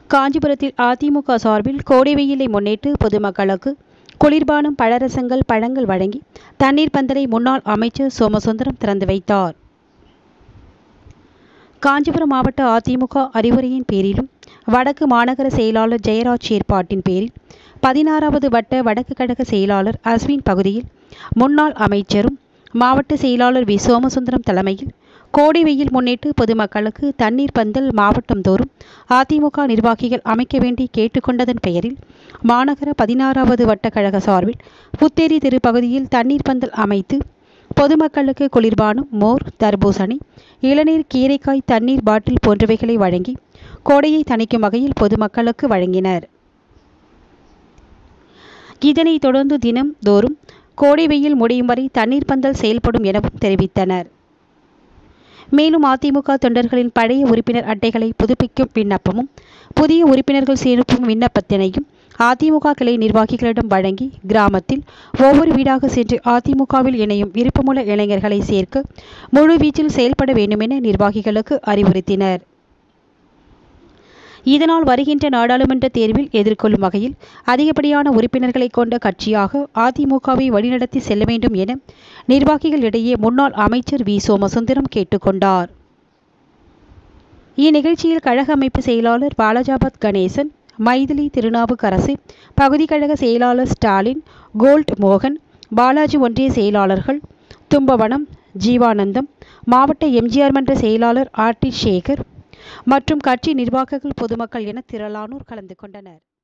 காஞ்சிபுரத்தில் அதிமுக சார்பில் கோடை வெயிலை முன்னிட்டு பொதுமக்களுக்கு குளிர்பானம் பழரசங்கள் பழங்கள் வழங்கி தண்ணீர் பந்தலை முன்னாள் அமைச்சர் சோமசுந்தரம் திறந்து வைத்தார் காஞ்சிபுரம் மாவட்ட அதிமுக அறிவுரையின் பேரிலும் வடக்கு மாநகர செயலாளர் ஜெயராஜ் ஏற்பாட்டின் பேரில் பதினாறாவது வட்ட வடக்கு கழக செயலாளர் அஸ்வின் பகுதியில் முன்னாள் அமைச்சரும் மாவட்ட செயலாளர் வி சோமசுந்தரம் தலைமையில் கோடை வெயில் முன்னிட்டு பொதுமக்களுக்கு தண்ணீர் பந்தல் மாவட்டம் தோறும் அதிமுக நிர்வாகிகள் அமைக்க வேண்டி கேட்டுக்கொண்டதன் பெயரில் மாநகர பதினாறாவது வட்ட கழக சார்பில் புத்தேரி திருப்பகுதியில் தண்ணீர் பந்தல் அமைத்து பொதுமக்களுக்கு குளிர்பானம் மோர் தர்பூசணி இளநீர் கீரைக்காய் தண்ணீர் பாட்டில் போன்றவைகளை வழங்கி கோடையை தணிக்கும் வகையில் பொதுமக்களுக்கு வழங்கினர் இதனைத் தொடர்ந்து தினம் தோறும் கோடை வெயில் முடியும் வரை தண்ணீர் பந்தல் செயல்படும் எனவும் தெரிவித்தனர் மேலும் அதிமுக தொண்டர்களின் பழைய உறுப்பினர் அட்டைகளை புதுப்பிக்கும் விண்ணப்பமும் புதிய உறுப்பினர்கள் சேர்க்கும் விண்ணப்பத்தினையும் அதிமுக கிளை நிர்வாகிகளிடம் வழங்கி கிராமத்தில் ஒவ்வொரு வீடாக சென்று அதிமுகவில் இணையும் விருப்பமுள்ள இளைஞர்களை சேர்க்க முழுவீச்சில் செயல்பட வேண்டுமென நிர்வாகிகளுக்கு அறிவுறுத்தினர் இதனால் வருகின்ற நாடாளுமன்ற தேர்வில் எதிர்கொள்ளும் வகையில் அதிகப்படியான உறுப்பினர்களை கொண்ட கட்சியாக அதிமுகவை வழிநடத்தி செல்ல வேண்டும் என நிர்வாகிகளிடையே முன்னாள் அமைச்சர் வி சோமசுந்தரம் கேட்டுக்கொண்டார் இந்நிகழ்ச்சியில் கழக அமைப்பு செயலாளர் பாலாஜாபாத் கணேசன் மைதிலி திருநாவுக்கரசு பகுதி கழக செயலாளர் ஸ்டாலின் கோல்ட் மோகன் பாலாஜி ஒன்றிய செயலாளர்கள் தும்பவனம் ஜீவானந்தம் மாவட்ட எம்ஜிஆர் மன்ற செயலாளர் ஆர் டி சேகர் மற்றும் கட்சி நிர்வாகிகள் பொதுமக்கள் என திரளானோர் கலந்து கொண்டனர்